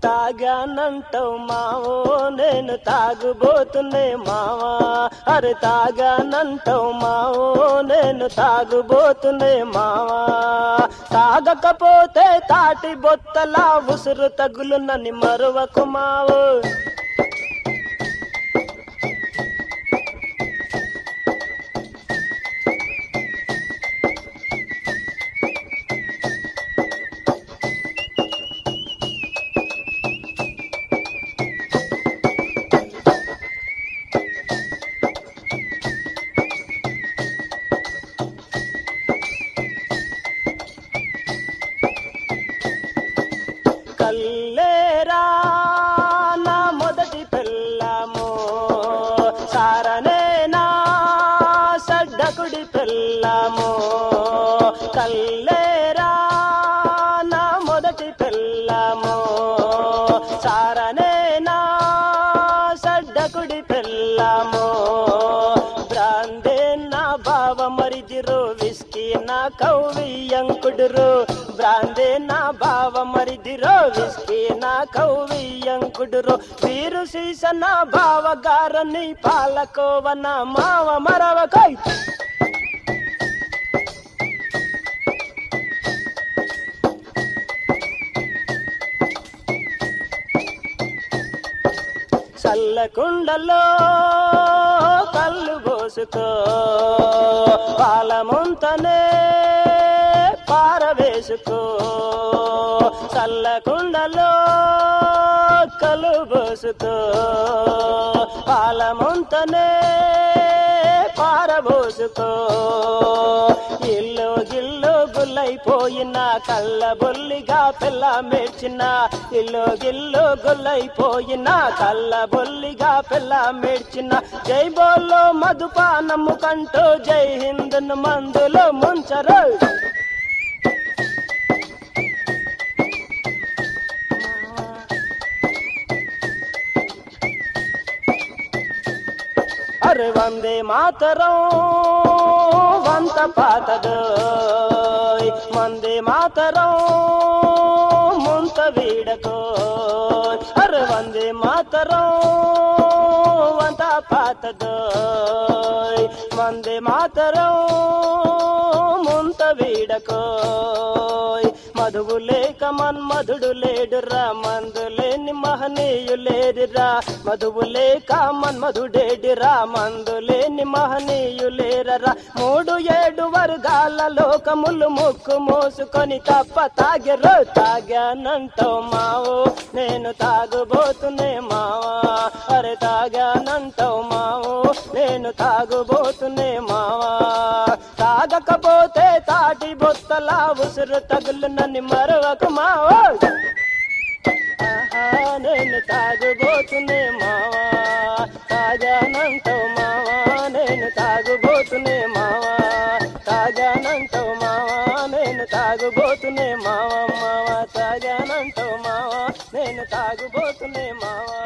తాగానంటావు Mao నేను తాగుబోతున్నే మావా అరే తాగానంటావు మావో నేను తాగుబోతున్నే మావా తాగకపోతే తాటి బొత్తలా ఉసురు తగులునని మరువకు మావో కల్లేరా నా మొదటి పెళ్ళాము సారనే నా సడ్డకుడి పెళ్ళాము కల్లేరా నా మొదటి పెళ్ళాము సారనే నా సడ్డకుడి పెళ్ళాము బ్రాందే నా బావ మరిదిరు విస్కీ నా కౌవియంకుడురు బ్రాందే నా బావ మరిదిరో విస్కీ నా కౌవియంకుడురు వీరు సీస నా బావ గారని పాలకోవ నా మావ మరవకై చల్లకుండలో కళ్ళు పోసుకో పాలముంతనే పారవేసుకో చల్లకుండలో కళ్ళు పోసుకో పాలముంతనే పారబోసుకో ఇల్లు గిల్లు గుల్లైపోయిన కళ్ళ బొల్లిగా పిల్ల మేడ్చిన ఇల్లు గిల్లు గుల్లైపోయిన కళ్ళ బొల్లిగా పిల్ల మేడ్చిన జై బోల్లో మధుపానము కంటూ జై హిందును మందులో ముంచరు అరే వందే మాతరం వంత పాతదో వందే మాతరం ముంత వీడకో అరే వందే మాతరం వంత పాతదో వందే మాతరం ముంత వీడకో మధువు లేక మన్మధుడు లేడురా మందు లేని మహనీయు లేరురా మధువు లేక మన్మధుడేడిరా మందు లేని మహనీయు లేరరా మూడు ఏడు వర్గాల లోకములు ముక్కు మోసుకొని తప్ప తాగెరు తాగానంటావు మావో నేను తాగుబోతునే మావా అరే తాగానంటావు మావో నేను తాగుబోతునే మావా తాగకపోతే తాటి బొత్తలా ఉసురు తగులునని మరొక మావో ఆహా, నేను తాగుబోతునే మావా తాగానంటావు మావా నేను తాగుబోతునే మావా తాగానంటావు మావా నేను తాగుబోతునే మావా మావా తాగానంటావు మావా నేను తాగుబోతునే మావా